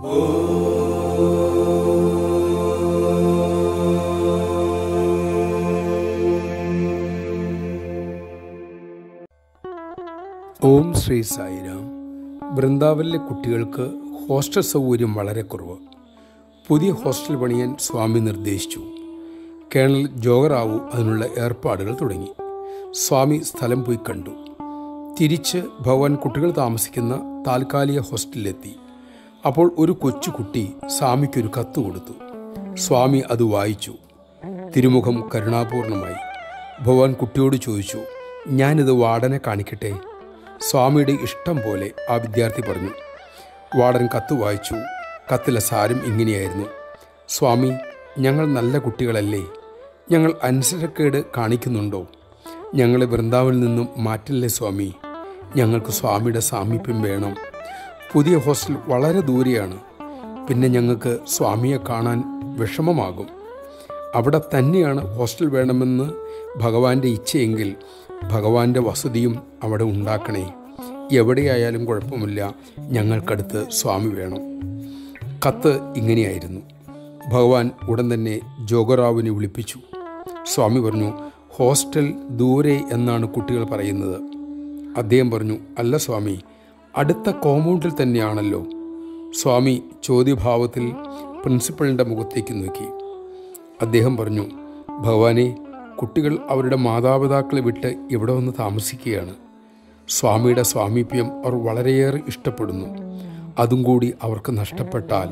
ഓം ശ്രീ സായിരാം വൃന്ദാവനിലെ കുട്ടികൾക്ക് ഹോസ്റ്റൽ സൗകര്യം വളരെ കുറവ് പുതിയ ഹോസ്റ്റൽ പണിയാൻ സ്വാമി നിർദ്ദേശിച്ചു കേണൽ ജോഗറാവു അതിനുള്ള ഏർപ്പാടുകൾ തുടങ്ങി സ്വാമി സ്ഥലം പോയി കണ്ടു തിരിച്ച് ഭഗവാൻ കുട്ടികൾ താമസിക്കുന്ന താൽക്കാലിക ഹോസ്റ്റലിലെത്തി അപ്പോൾ ഒരു കൊച്ചു കുട്ടി സ്വാമിക്കൊരു കത്ത് കൊടുത്തു സ്വാമി അത് വായിച്ചു തിരുമുഖം കരുണാപൂർണമായി ഭഗവാൻ കുട്ടിയോട് ചോദിച്ചു ഞാനിത് വാർഡനെ കാണിക്കട്ടെ സ്വാമിയുടെ ഇഷ്ടം പോലെ ആ വിദ്യാർത്ഥി പറഞ്ഞു വാർഡൻ കത്ത് വായിച്ചു കത്തിലെ സാരം ഇങ്ങനെയായിരുന്നു സ്വാമി ഞങ്ങൾ നല്ല കുട്ടികളല്ലേ ഞങ്ങൾ അനുസരണക്കേട് കാണിക്കുന്നുണ്ടോ ഞങ്ങളെ വൃന്ദാവനിൽ നിന്നും മാറ്റില്ലേ സ്വാമി ഞങ്ങൾക്ക് സ്വാമിയുടെ സാമീപ്യം വേണം പുതിയ ഹോസ്റ്റൽ വളരെ ദൂരെയാണ് പിന്നെ ഞങ്ങൾക്ക് സ്വാമിയെ കാണാൻ വിഷമമാകും അവിടെ തന്നെയാണ് ഹോസ്റ്റൽ വേണമെന്ന് ഭഗവാന്റെ ഇച്ഛയെങ്കിൽ ഭഗവാന്റെ വസതിയും അവിടെ ഉണ്ടാക്കണേ എവിടെയായാലും കുഴപ്പമില്ല ഞങ്ങൾക്കടുത്ത് സ്വാമി വേണം കത്ത് ഇങ്ങനെയായിരുന്നു ഭഗവാൻ ഉടൻ തന്നെ ജോഗറാവിനെ വിളിപ്പിച്ചു സ്വാമി പറഞ്ഞു ഹോസ്റ്റൽ ദൂരെ എന്നാണ് കുട്ടികൾ പറയുന്നത് അദ്ദേഹം പറഞ്ഞു അല്ല സ്വാമി അടുത്ത കോമ്പൗണ്ടിൽ തന്നെയാണല്ലോ സ്വാമി ചോദ്യഭാവത്തിൽ പ്രിൻസിപ്പളിൻ്റെ മുഖത്തേക്ക് നോക്കി അദ്ദേഹം പറഞ്ഞു ഭഗവാനെ കുട്ടികൾ അവരുടെ മാതാപിതാക്കളെ വിട്ട് ഇവിടെ വന്ന് താമസിക്കുകയാണ് സ്വാമിയുടെ സ്വാമീപ്യം അവർ വളരെയേറെ ഇഷ്ടപ്പെടുന്നു അതും കൂടി അവർക്ക് നഷ്ടപ്പെട്ടാൽ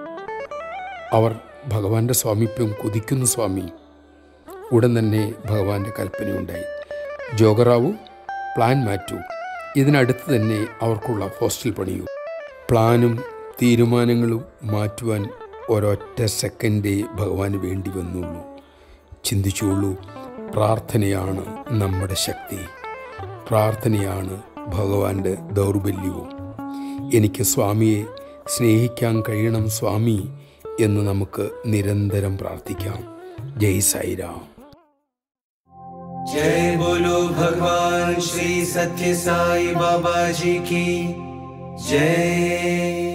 അവർ ഭഗവാന്റെ സ്വാമീപ്യം കുതിക്കുന്നു സ്വാമി ഉടൻ തന്നെ ഭഗവാന്റെ കൽപ്പനയുണ്ടായി ജോഗറാവു പ്ലാൻ മാറ്റൂ ഇതിനടുത്ത് തന്നെ അവർക്കുള്ള ഹോസ്റ്റൽ പണിയൂ പ്ലാനും തീരുമാനങ്ങളും മാറ്റുവാൻ ഒരൊറ്റ സെക്കൻഡേ ഭഗവാന് വേണ്ടി വന്നുള്ളൂ ചിന്തിച്ചുള്ളൂ പ്രാർത്ഥനയാണ് നമ്മുടെ ശക്തി പ്രാർത്ഥനയാണ് ഭഗവാന്റെ ദൗർബല്യവും എനിക്ക് സ്വാമിയെ സ്നേഹിക്കാൻ കഴിയണം സ്വാമി എന്ന് നമുക്ക് നിരന്തരം പ്രാർത്ഥിക്കാം ജയ് സായിരാം जय बोलो भगवान श्री सत्य साई बाबा जी की जय